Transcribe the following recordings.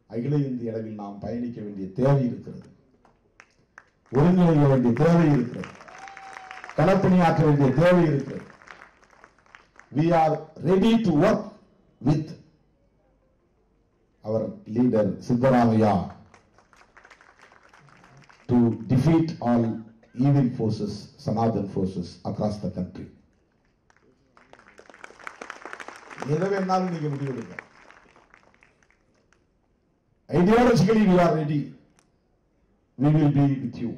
அகில இந்திய அளவில் நாம் பயணிக்க வேண்டிய தேவை இருக்கிறது ஒருங்கிணைக்க வேண்டிய தேவை இருக்கிறது களப்பணியாற்ற வேண்டிய தேவை இருக்கிறது we are ready to work with our leader Siddaramaya to defeat all evil forces, Sanathan forces across the country. எதை வேணாலும் நீங்க முடிவெடுங்க ideologically we are ready we will be with you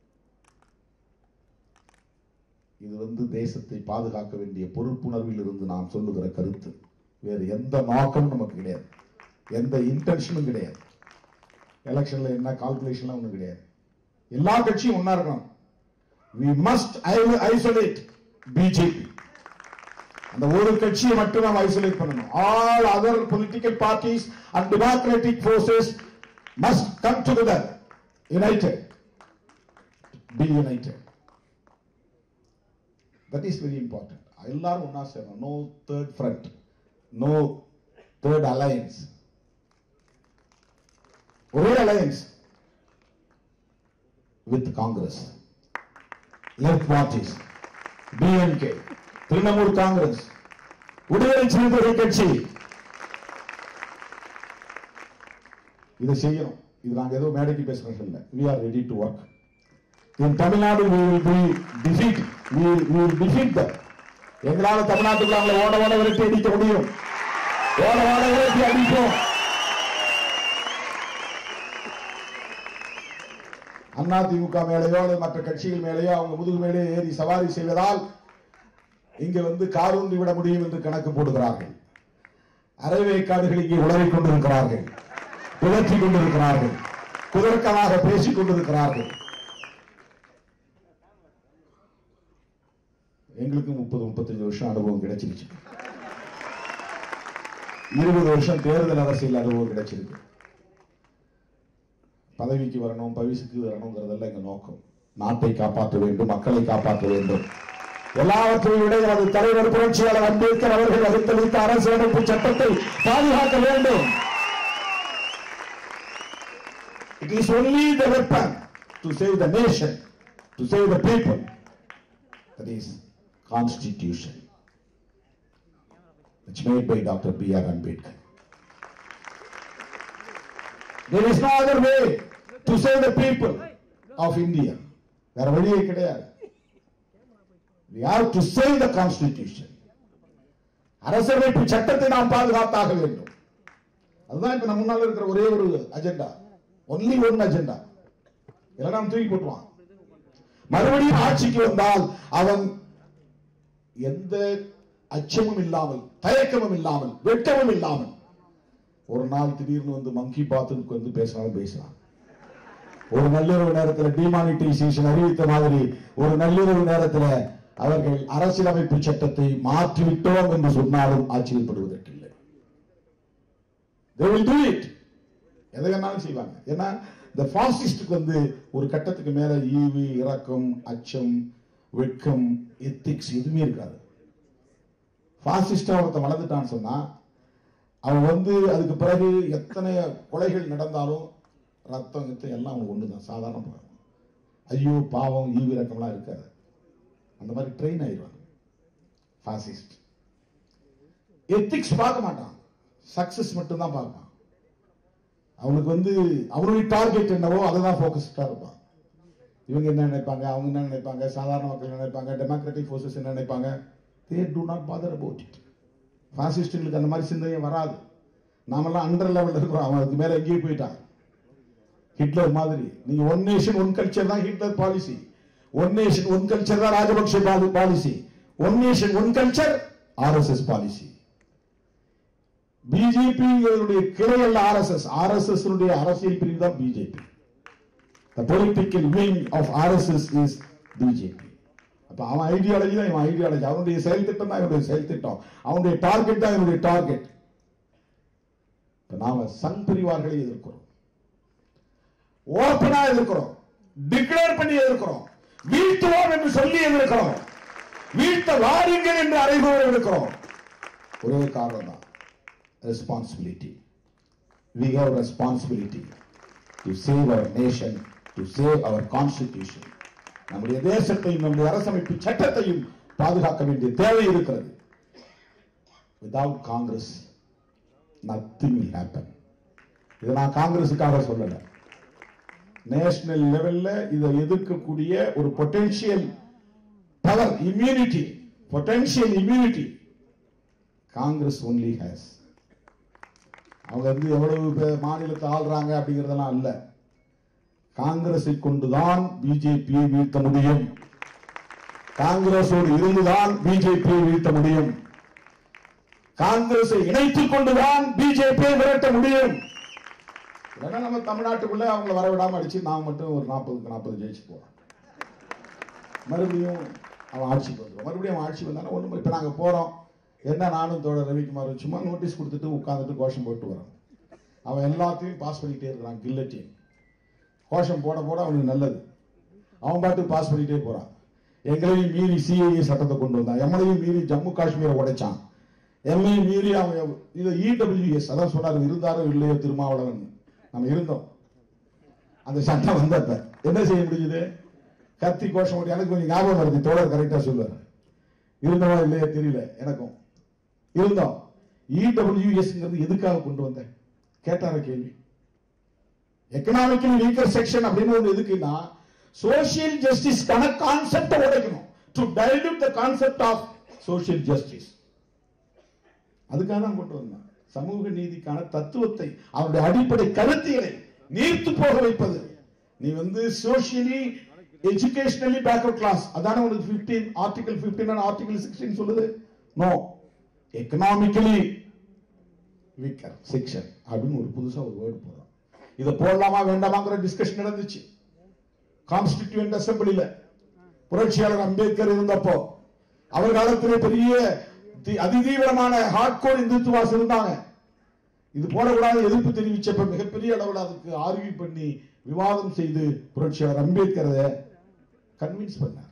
இது வந்து தேசத்தை பாதுகாக்க வேண்டிய பொறுப்புணர்வில் இருந்து நாம் சொல்லுகிற கருத்து வேறு எந்த நோக்கமும் நமக்கு கிடையாது எந்த இன்டென்ஷனும் கிடையாது எலெக்ஷன்ல என்ன கால்குலேஷன்லாம் ஒன்றும் கிடையாது எல்லா கட்சியும் ஒன்னா இருக்கணும் we must isolate பிஜேபி அந்த ஒரு கட்சியை மட்டும் நாம் ஐசோலேட் பண்ணணும் all other political parties and democratic forces must come together united be united that is very important எல்லாரும் ஒன்னா சேரணும் no third front no third alliance ஒரே alliance with Congress left parties DMK Trinamool Congress Viduthalai Chiruthaigal கட்சி இதை செய்யணும் இது நாங்க ஏதோ மேடைக்கு பேசுறது இல்ல we are ready to work in Tamil Nadu we will be defeat we will, we will defeat them எங்களால தமிழ்நாட்டுக்குள்ள அவங்களை ஓட ஓட விரட்டி அடிக்க முடியும் ஓட ஓட விரட்டி அடிப்போம் அண்ணா திமுக மேலேயோ அல்லது மற்ற கட்சிகள் மேலேயோ அவங்க முதுகு மேலே ஏறி சவாரி செய்வதால் இங்க வந்து காரூன்றி விட முடியும் என்று கணக்கு போடுகிறார்கள் அரைவேக்காடுகள் இங்கே உளறிக் கொண்டிருக்கிறார்கள் பிளற்றிக் கொண்டிருக்கிறார்கள் குதர்க்கமாக பேசிக் கொண்டிருக்கிறார்கள் எங்களுக்கு முப்பது முப்பத்தஞ்சு வருஷம் அனுபவம் கிடைச்சிருச்சு இருபது வருஷம் தேர்தல் அரசியல் அனுபவம் கிடைச்சிருக்கு பதவிக்கு வரணும் பவிசுக்கு வரணுங்கிறதெல்லாம் எங்க நோக்கம் நாட்டை காப்பாற்ற வேண்டும் மக்களை காப்பாற்ற வேண்டும் எல்லாவற்றையும் விட எனது தலைவர் புரட்சியாளர் அம்பேத்கர் அவர்கள் வகுத்தளித்த அரசியலமைப்பு சட்டத்தை பாதுகாக்க வேண்டும் It is only the weapon to save the nation, to save the people. That is Constitution, which made by Dr. B.R. Ambedkar. There is no other way to save the people of India. வேற வழியே கிடையாது We have to save the constitution. அரசியலமைப்பு சட்டத்தை நாம் பாதுகாத்தாக வேண்டும் அதுதான் இப்ப நம்ம முன்னால இருக்கிற ஒரே ஒரு அஜெண்டா ஒன்லி ஒன் அஜெண்டா இல்லைன்னா அவன் தூக்கி போட்டுவான் மறுபடியும் ஆட்சிக்கு வந்தால் அவன் எந்த அச்சமும் இல்லாமல் தயக்கமும் இல்லாமல் வெட்கமும் இல்லாமல் ஒரு நாள் திடீர்னு வந்து மங்கி பாத்துக்கு வந்து பேசினாலும் பேசலாம் ஒரு நள்ளிரவு நேரத்துல டிமானிட்டைசேஷன் அறிவித்த மாதிரி ஒரு நள்ளிரவு நேரத்துல அவர்கள் அரசியலமைப்பு சட்டத்தை மாற்றிவிட்டோம் என்று சொன்னாலும் ஆச்சரியப்படுவதற்கில்லை they will do it எதை வேணாலும் செய்வாங்க ஏன்னா இந்த பாசிஸ்டுக்கு வந்து ஒரு கட்டத்துக்கு மேல ஈவு இரக்கம் அச்சம் வெட்கம் எத்திக்ஸ் எதுவுமே இருக்காது பாசிஸ்டா ஒருத்தன் வளர்ந்துட்டான்னு சொன்னா அவன் வந்து அதுக்கு பிறகு எத்தனை கொலைகள் நடந்தாலும் ரத்தம் கித்தம் எல்லாம் அவனுக்கு ஒண்ணுதான் சாதாரண பழக்கம். ஐயோ பாவம் ஈவு இரக்கம்லாம் இருக்காது அந்த மாதிரி ட்ரெயின் ஆயிடுவாங்க பாசிஸ்ட் எத்திக்ஸ் பார்க்க மாட்டான் சக்சஸ் மட்டும்தான் பார்ப்பான் அவனுக்கு வந்து அவனுடைய டார்கெட் என்னவோ அதை தான் ஃபோக்கஸ்டா இருப்பான் இவங்க என்ன நினைப்பாங்க அவங்க என்ன நினைப்பாங்க சாதாரண மக்கள் என்ன நினைப்பாங்க டெமோக்ராட்டிக் ஃபோர்ஸஸ் என்ன நினைப்பாங்க they do not bother about it பாசிஸ்டுகளுக்கு அந்த மாதிரி சிந்தனை வராது நாமெல்லாம் அண்டர் லெவல்ல இருக்கிறோம் அவன் அதுக்கு மேல எங்கேயும் போயிட்டான் ஹிட்லர் மாதிரி நீங்க ஒன் நேஷன் ஒன் கல்ச்சர் தான் Hitler policy one nation one culture தான் Rajapaksa policy one nation one culture RSS policy BJP கிளை அல்ல ஆர்எஸ்எஸ் ஆர்எஸ்எஸ் அரசியல் பிரிவு தான் BJP the political wing of RSS is BJP அப்ப அவன் ஐடியாலஜி தான் இவன் ஐடியாலஜி அவனுடைய செயல் திட்டம் தான் இவனுடைய செயல் திட்டம் அவனுடைய டார்கெட் தான் இவனுடைய டார்கெட் இப்ப நாம சங் பிரிவார்களை எதிர்க்கிறோம் ஓப்பனா எதிர்க்கிறோம் டிக்ளேர் பண்ணி எதிர்க்கிறோம் வீழ்த்துவோம் என்று சொல்லி எதிர்க்கிறோம் வீழ்த்த வாருங்கள் என்று அறைகோர் இருக்கிறோம் ஒரே காரணம் தான் responsibility we have a responsibility to save our nation, to save our constitution. நம்முடைய தேசத்தையும் நம்முடைய அரசமைப்பு சட்டத்தையும் பாதுகாக்க வேண்டிய தேவை இருக்கிறது without Congress nothing will happen இதை நான் காங்கிரஸுக்காக சொல்லல நேஷனல் லெவல்ல இதை எதிர்க்கக்கூடிய ஒரு potential power immunity potential immunity Congress only has அவங்க வந்து எவ்வளவு பே- மாநிலத்தை ஆள்றாங்க அப்படிங்கறதெல்லாம் அல்ல காங்கிரஸை கொண்டுதான் பிஜேபியை வீழ்த்த முடியும் காங்கிரஸோடு இருந்துதான் பிஜேபியை வீழ்த்த முடியும் காங்கிரஸை இணைத்துக் கொண்டுதான் பிஜேபியை விரட்ட முடியும் இல்லைன்னா நம்ம தமிழ்நாட்டுக்குள்ள அவங்கள வரவிடாம அடிச்சு நான் மட்டும் ஒரு நாற்பதுக்கு நாற்பது ஜெயிச்சு போறோம் மறுபடியும் அவன் ஆட்சிக்கு வந்துடும் மறுபடியும் அவன் ஆட்சி வந்தாலும் ஒன்றும் இப்போ நாங்கள் போகிறோம் என்ன நானும் தோழர் ரவிக்குமார் சும்மா நோட்டீஸ் கொடுத்துட்டு உட்காந்துட்டு கோஷம் போட்டு வரோம் அவன் எல்லாத்தையும் பாஸ் பண்ணிக்கிட்டே இருக்கிறான் கில்லட்டின் கோஷம் போட போட அவனுக்கு நல்லது அவன் பாட்டு பாஸ் பண்ணிட்டே போறான் எங்களையும் மீறி சிஏஏ சட்டத்தை கொண்டு வந்தான் எம்மளையும் மீறி ஜம்மு காஷ்மீரை உடைச்சான் எம்மையும் மீறி அவன் இது இடபிள்யூஎஸ் அதான் சொன்னார் இருந்தாரோ இல்லையோ திருமாவளவன் நம்ம இருந்தோம் அந்த சட்டம் வந்தப்ப என்ன செய்ய முடியுது கத்தி கோஷம் போட்டு எனக்கு கொஞ்சம் ஞாபகம் வருது தோழர் கரெக்டா சொல்லுவார் இருந்தவா இல்லையா தெரியல எனக்கும் இருந்தோம் இடபிள்யூஎஸ்ங்கிறது எதுக்காக கொண்டு வந்தேன் கேட்டார கேள்வி எக்கனாமிக்கலி வீக்கர் செக்ஷன் அப்படின்னு ஒன்று எதுக்குன்னா சோசியல் ஜஸ்டிஸ்க்கான கான்செப்டை உடைக்கணும் to dilute the concept of social justice அதுக்காக தான் கொண்டு வந்தான் சமூக நீதிக்கான தத்துவத்தை அவருடைய அடிப்படை கருத்தியலை நீர்த்து போக வைப்பது நீ வந்து சோசியலி எஜுகேஷனலி பேக்வர்ட் கிளாஸ் அதான உனக்கு 15 ஆர்டிகல் 15 ஆர்டிகல் 16 சொல்லுது நோ எக்கனாமிக்கலி வீக்கர் செக்ஷன் அப்படின்னு ஒரு புதுசா ஒரு வேர்டு போடுறோம் இதை போடலாமா வேண்டாமாங்கிற டிஸ்கஷன் நடந்துச்சு கான்ஸ்டிடியூண்ட் அசம்பிளில புரட்சியாளர் அம்பேத்கர் இருந்தப்போ அவர் காலத்திலே பெரிய தி- அதிதீவிரமான ஹார்ட்கோர் இந்துத்துவாஸ் இருந்தாங்க இது போடக்கூடாது எதிர்ப்பு தெரிவிச்சப்ப மிகப்பெரிய அளவில் அதுக்கு ஆர்கியூ பண்ணி விவாதம் செய்து புரட்சியாளர் அம்பேத்கரை கன்வின்ஸ் பண்ண